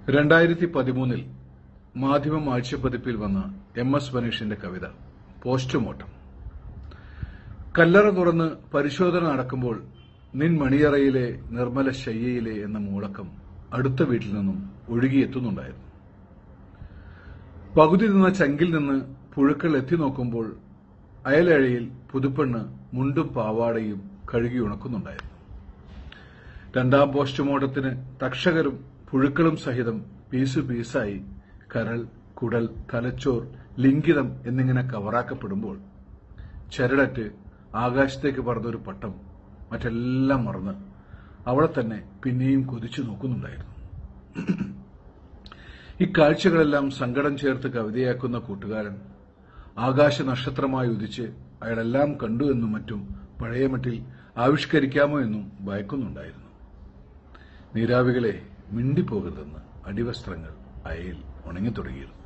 രണ്ടായിരത്തി പതിമൂന്നിൽ മാധ്യമം ആഴ്ചപ്പതിപ്പിൽ വന്ന എം എസ് മനീഷിന്റെ കവിത പോസ്റ്റ്മോർട്ടം കല്ലറ തുറന്ന് പരിശോധന നടക്കുമ്പോൾ നിൻ മണിയറയിലെ നിർമ്മല ശയ്യയിലെ എന്ന മൂളക്കം അടുത്ത വീട്ടിൽ നിന്നും ഒഴുകിയെത്തുന്നുണ്ടായിരുന്നു പകുതി നിന്ന ചങ്കിൽ നിന്ന് പുഴുക്കൾ എത്തി നോക്കുമ്പോൾ അയലഴയിൽ പുതുപ്പെണ്ണ് മുണ്ടും പാവാടയും കഴുകി ഉണക്കുന്നുണ്ടായിരുന്നു രണ്ടാം പോസ്റ്റ്മോർട്ടത്തിന് തക്ഷകരും പുഴുക്കളും സഹിതം പീസു പീസായി കരൾ കുടൽ തലച്ചോർ ലിംഗിതം എന്നിങ്ങനെ കവറാക്കപ്പെടുമ്പോൾ ചരടറ്റ് ആകാശത്തേക്ക് പറന്നൊരു പട്ടം മറ്റെല്ലാം മറന്ന് അവിടെ തന്നെ പിന്നെയും കൊതിച്ചു നോക്കുന്നുണ്ടായിരുന്നു ഇക്കാഴ്ചകളെല്ലാം സങ്കടം ചേർത്ത് കവിതയാക്കുന്ന കൂട്ടുകാരൻ ആകാശ നക്ഷത്രമായി ഉദിച്ച് അയാളെല്ലാം കണ്ടു എന്നും മറ്റും പഴയ മട്ടിൽ ആവിഷ്കരിക്കാമോ എന്നും ഭയക്കുന്നുണ്ടായിരുന്നു നീരാവികളെ മിണ്ടിപ്പോകരുതെന്ന് അടിവസ്ത്രങ്ങൾ അയയിൽ ഉണങ്ങിത്തുടങ്ങിയിരുന്നു